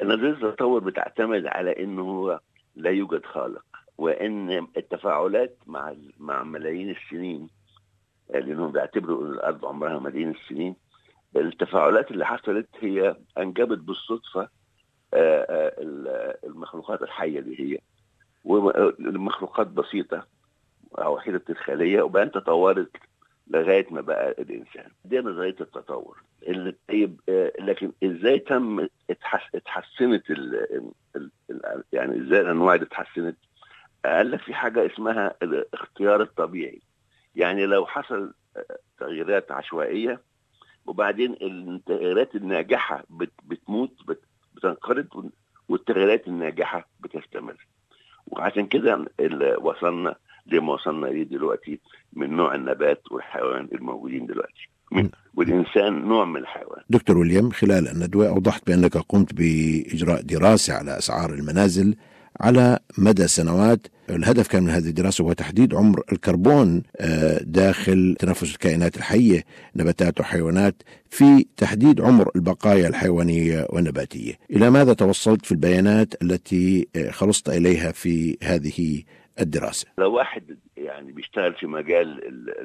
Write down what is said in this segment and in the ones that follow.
نظريه التطور بتعتمد على انه هو لا يوجد خالق وان التفاعلات مع مع ملايين السنين لانهم بيعتبروا ان الارض عمرها ملايين السنين التفاعلات اللي حصلت هي انجبت بالصدفه المخلوقات الحيه اللي هي ومخلوقات بسيطه وحيده الخليه وبعدين تطورت لغايه ما بقى الانسان دي نظريه التطور اللي طيب لكن ازاي تم اتحسنت ال ال يعني ازاي الانواع اللي اتحسنت قال لك في حاجه اسمها الاختيار الطبيعي يعني لو حصل تغييرات عشوائيه وبعدين التغييرات الناجحه بت بتموت بت بتنقرض والتغييرات الناجحه بتستمر وعشان كده وصلنا لما وصلنا ليه دلوقتي من نوع النبات والحيوان الموجودين دلوقتي والإنسان نوع من الحيوان دكتور ويليام خلال الندوة أوضحت بأنك قمت بإجراء دراسة على أسعار المنازل على مدى سنوات الهدف كان من هذه الدراسة هو تحديد عمر الكربون داخل تنفس الكائنات الحية نباتات وحيوانات في تحديد عمر البقايا الحيوانية والنباتية إلى ماذا توصلت في البيانات التي خلصت إليها في هذه الدراسة لو واحد يعني بيشتغل في مجال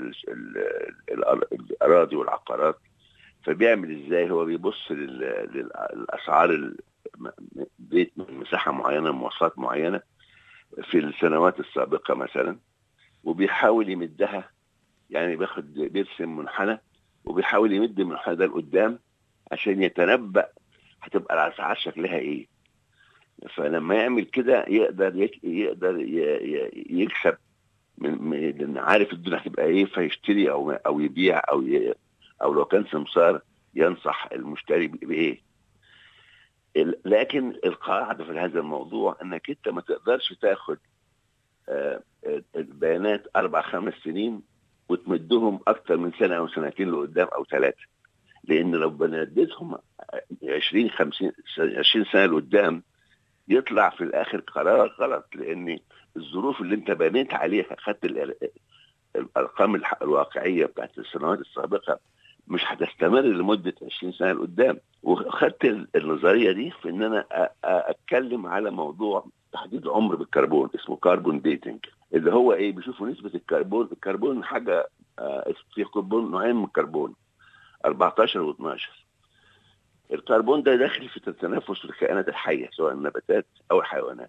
الأراضي والعقارات فبيعمل ازاي هو بيبص للأسعار بيت من مساحة معينة مواصفات معينة في السنوات السابقة مثلا وبيحاول يمدها يعني بياخد بيرسم منحنى وبيحاول يمد المنحنى ده لقدام عشان يتنبأ هتبقى الأسعار شكلها ايه فلما يعمل كده يقدر يقدر يكسب من لان عارف الدنيا هتبقى ايه فيشتري او او يبيع او ي... او لو كان سمسار ينصح المشتري بايه لكن القاعده في هذا الموضوع انك انت ما تقدرش تاخد البيانات اربع خمس سنين وتمدهم اكثر من سنه او سنتين لقدام او ثلاثه لان لو بنديتهم 20 50 20 سنه لقدام يطلع في الاخر قرار غلط لان الظروف اللي انت بنيت عليها خدت الارقام الواقعيه بتاعت السنوات السابقه مش هتستمر لمده 20 سنه لقدام وخدت النظريه دي في ان انا اتكلم على موضوع تحديد عمر بالكربون اسمه كربون ديتنج اللي هو ايه بيشوفوا نسبه الكربون الكربون حاجه في كربون نوعين من الكربون 14 و12 الكربون ده داخل في التنفس الكائنات الحيه سواء النباتات او الحيوانات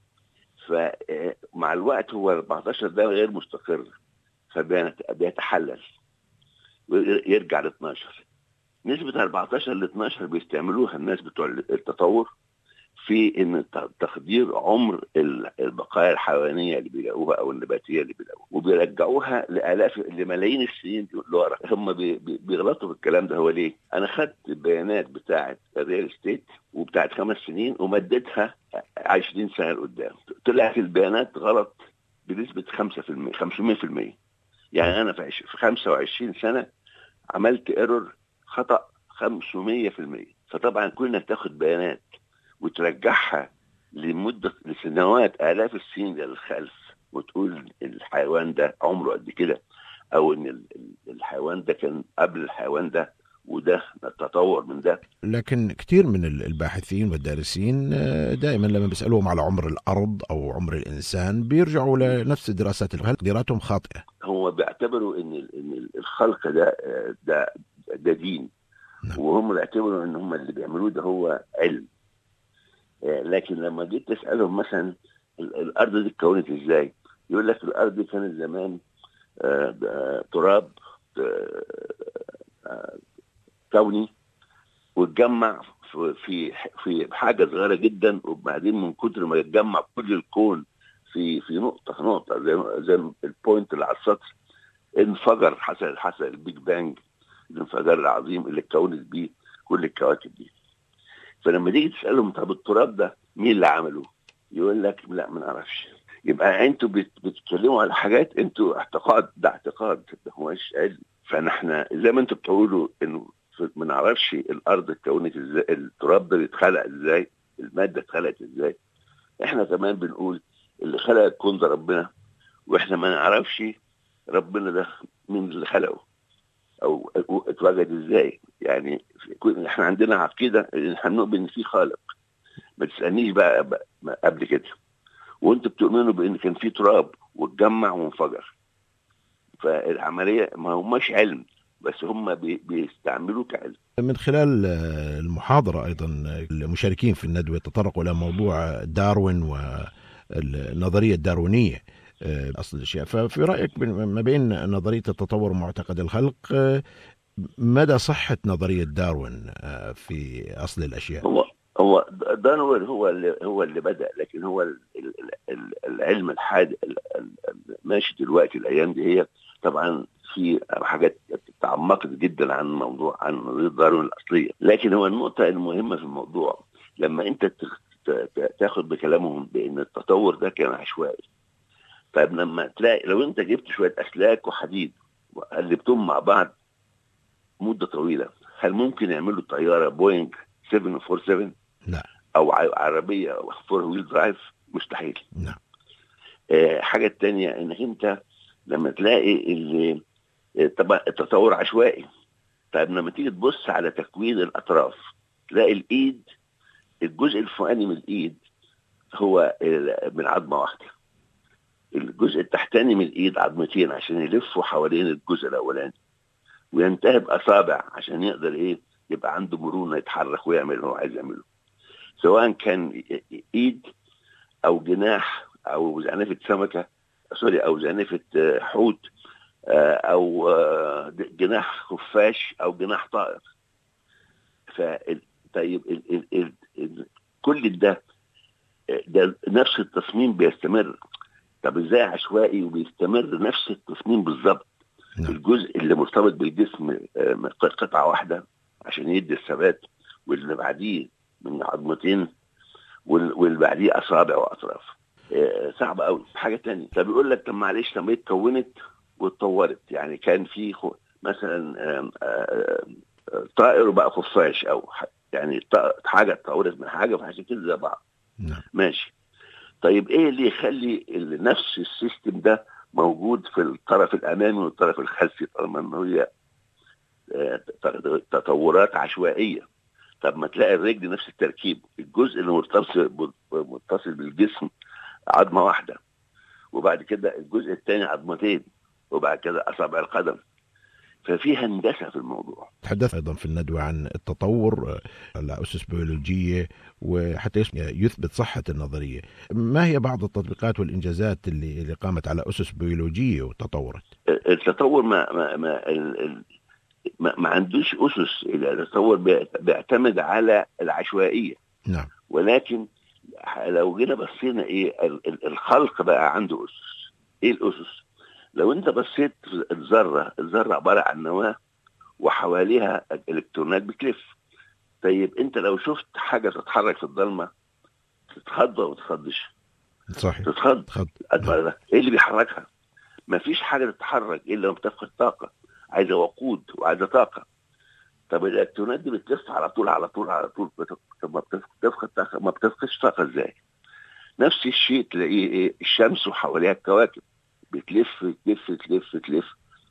فمع الوقت هو 14 ده غير مستقر فبيتحلل ويرجع ل 12 نسبة 14 ل 12 بيستعملوها الناس بتوع التطور في ان تقدير عمر البقايا الحيوانيه اللي بيلاقوها او النباتيه اللي بيلاقوها وبيرجعوها لالاف لملايين السنين لورا هم بيغلطوا في الكلام ده هو ليه؟ انا خدت البيانات بتاعه الريال ستيت وبتاعه خمس سنين ومدتها 20 سنه لقدام طلعت البيانات غلط بنسبه 5% 500% يعني انا في 25 سنه عملت ايرور خطا 500% فطبعا كنا تاخد بيانات وترجعها لمدة لسنوات آلاف السنين للخلف وتقول الحيوان ده عمره قد كده أو إن الحيوان ده كان قبل الحيوان ده وده تطور من ده لكن كثير من الباحثين والدارسين دائما لما بيسألوهم على عمر الأرض أو عمر الإنسان بيرجعوا لنفس دراسات الخلق تقديراتهم خاطئة هم بيعتبروا إن إن الخلق ده ده ده دين نعم. وهم بيعتبروا إن هم اللي بيعملوه ده هو علم لكن لما جيت تسالهم مثلا الارض دي اتكونت ازاي؟ يقول لك الارض دي كانت زمان تراب كوني واتجمع في في حاجه صغيره جدا وبعدين من كتر ما يتجمع كل الكون في في نقطه نقطه زي زي البوينت اللي على السطح انفجر حصل حصل البيج بانج الانفجار العظيم اللي اتكونت بيه كل الكواكب دي فلما تيجي تسالهم طب التراب ده مين اللي عمله؟ يقول لك لا ما نعرفش يبقى انتوا بتتكلموا على حاجات انتوا اعتقاد ده اعتقاد ده هوش علم فنحن زي ما انتوا بتقولوا انه ما نعرفش الارض اتكونت ازاي التراب ده اتخلق ازاي الماده اتخلقت ازاي احنا كمان بنقول اللي خلق الكون ده ربنا واحنا ما نعرفش ربنا ده مين اللي خلقه او اتوجد ازاي يعني احنا عندنا عقيده ان احنا بنؤمن ان في خالق ما تسالنيش بقى, بقى قبل كده وانتوا بتؤمنوا بان كان في تراب واتجمع وانفجر فالعمليه ما هماش علم بس هم بيستعملوه كعلم من خلال المحاضرة أيضا المشاركين في الندوة تطرقوا إلى موضوع داروين والنظرية الداروينية أصل الأشياء ففي رأيك ما بين نظرية التطور ومعتقد الخلق مدى صحة نظرية داروين في أصل الأشياء هو هو داروين هو اللي هو اللي بدأ لكن هو العلم الحاد ماشي دلوقتي الأيام دي هي طبعا في حاجات تعمقت جدا عن موضوع عن نظريه داروين الاصليه لكن هو النقطه المهمه في الموضوع لما انت تاخد بكلامهم بان التطور ده كان عشوائي طيب لما تلاقي لو انت جبت شويه اسلاك وحديد وقلبتهم مع بعض مده طويله هل ممكن يعملوا طياره بوينج 747 لا او عربيه فور ويل درايف مستحيل نعم آه حاجه تانية انك انت لما تلاقي اللي طبعا التطور عشوائي طيب لما تيجي تبص على تكوين الاطراف تلاقي الايد الجزء الفوقاني من الايد هو من عظمه واحده الجزء التحتاني من الايد عظمتين عشان يلفوا حوالين الجزء الاولاني وينتهي باصابع عشان يقدر ايه يبقى عنده مرونه يتحرك ويعمل اللي هو عايز يعمله سواء كان ايد او جناح او زعنفه سمكه سوري او زعنفه حوت او جناح خفاش او جناح طائر ف طيب ال ال ال ال كل ده ده نفس التصميم بيستمر طب ازاي عشوائي وبيستمر نفس التصميم بالظبط نعم. الجزء اللي مرتبط بالجسم قطعه واحده عشان يدي الثبات واللي بعديه من عظمتين واللي بعديه اصابع واطراف صعب قوي حاجه تانية طب يقول لك طب معلش طب اتكونت واتطورت يعني كان في خو... مثلا طائر وبقى خفاش او يعني حاجه اتطورت من حاجه فعشان كده زي بعض نعم. ماشي طيب ايه اللي يخلي نفس السيستم ده موجود في الطرف الامامي والطرف الخلفي طالما انه هي تطورات عشوائيه طب ما تلاقي الرجل نفس التركيب الجزء اللي متصل متصل بالجسم عظمه واحده وبعد كده الجزء الثاني عظمتين وبعد كده اصابع القدم ففي هندسه في الموضوع تحدث ايضا في الندوه عن التطور على اسس بيولوجيه وحتى يثبت صحه النظريه ما هي بعض التطبيقات والانجازات اللي اللي قامت على اسس بيولوجيه وتطورت التطور ما ما ما, ما, ما عندوش اسس التطور بيعتمد على العشوائيه نعم ولكن لو جينا بصينا ايه الخلق بقى عنده اسس ايه الاسس لو انت بصيت في الذره الذره عباره عن نواه وحواليها الكترونات بتلف طيب انت لو شفت حاجه تتحرك في الضلمه تتخض ولا ما تتخضش صحيح تتخض تخض ايه اللي بيحركها مفيش حاجه تتحرك الا لما بتفقد طاقه عايزه وقود وعايزه طاقه طب الالكترونات دي بتلف على طول على طول على طول طب ما بتفقد طاقه ما بتفقدش طاقه ازاي نفس الشيء تلاقيه ايه الشمس وحواليها الكواكب بتلف تلف تلف تلف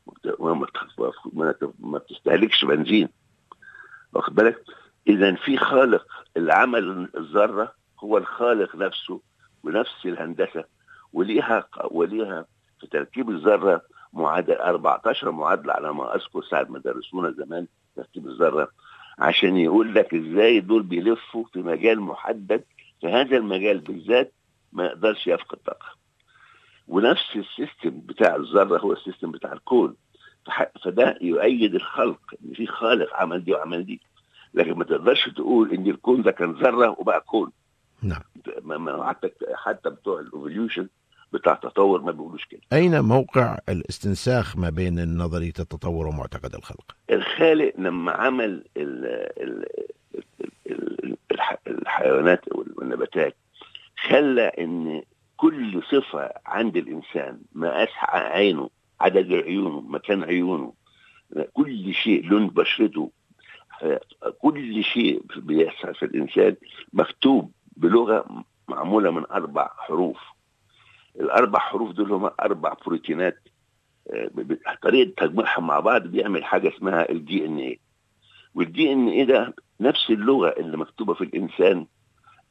ما بتستهلكش بنزين واخد بالك اذا في خالق اللي عمل الذره هو الخالق نفسه ونفس الهندسه وليها وليها في تركيب الذره معادله 14 معادله على ما اذكر ساعه ما درسونا زمان تركيب الذره عشان يقول لك ازاي دول بيلفوا في مجال محدد في هذا المجال بالذات ما يقدرش يفقد طاقه ونفس السيستم بتاع الذره هو السيستم بتاع الكون فده يؤيد الخلق ان في خالق عمل دي وعمل دي لكن ما تقدرش تقول ان الكون ده كان ذره وبقى كون نعم حتى حتى بتوع الايفوليوشن بتاع التطور ما بيقولوش كده اين موقع الاستنساخ ما بين نظريه التطور ومعتقد الخلق الخالق لما عمل ال ال ال الحيوانات والنباتات خلى ان كل صفة عند الإنسان مقاس عينه عدد عيونه مكان عيونه كل شيء لون بشرته كل شيء بيحصل في الإنسان مكتوب بلغة معمولة من أربع حروف الأربع حروف دول هم أربع بروتينات طريقة تجميعهم مع بعض بيعمل حاجة اسمها الدي ان ايه والدي ان ايه ده نفس اللغة اللي مكتوبة في الإنسان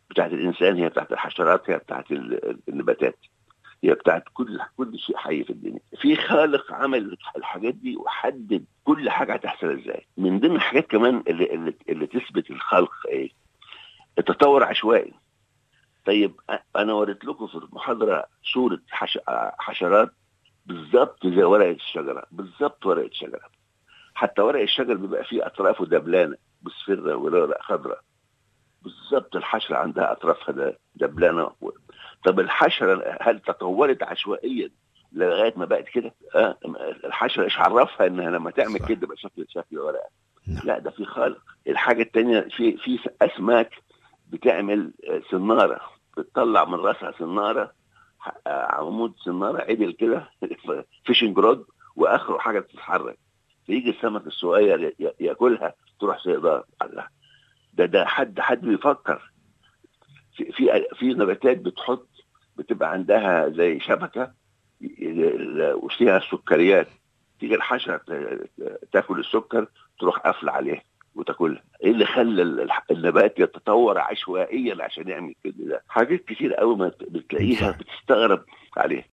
بتاعت الانسان هي بتاعت الحشرات هي بتاعت النباتات هي بتاعت كل كل شيء حي في الدنيا في خالق عمل الحاجات دي وحدد كل حاجه هتحصل ازاي من ضمن الحاجات كمان اللي اللي, اللي تثبت الخلق ايه التطور عشوائي طيب انا وريت لكم في المحاضره صوره حش... حشرات بالظبط زي ورقه الشجره بالظبط ورقه الشجره حتى ورق الشجر بيبقى فيه اطرافه دبلانه بصفرة ورقه خضراء بالظبط الحشره عندها اطرافها دبلانه طب الحشره هل تطورت عشوائيا لغايه ما بقت كده آه الحشره ايش عرفها انها لما تعمل كده بقى شكل شكل ورقه نعم. لا ده في خالق الحاجه الثانيه في في اسماك بتعمل سناره بتطلع من راسها سناره عمود سناره عدل كده فيشنج رود واخره حاجه بتتحرك فيجي السمك الصغير ياكلها تروح صيدان الله ده ده حد حد بيفكر في في في نباتات بتحط بتبقى عندها زي شبكه وفيها السكريات تيجي الحشره تاكل السكر تروح قافله عليه وتاكلها ايه اللي خلى النبات يتطور عشوائيا عشان يعمل كده ده حاجات كتير قوي ما بتلاقيها بتستغرب عليها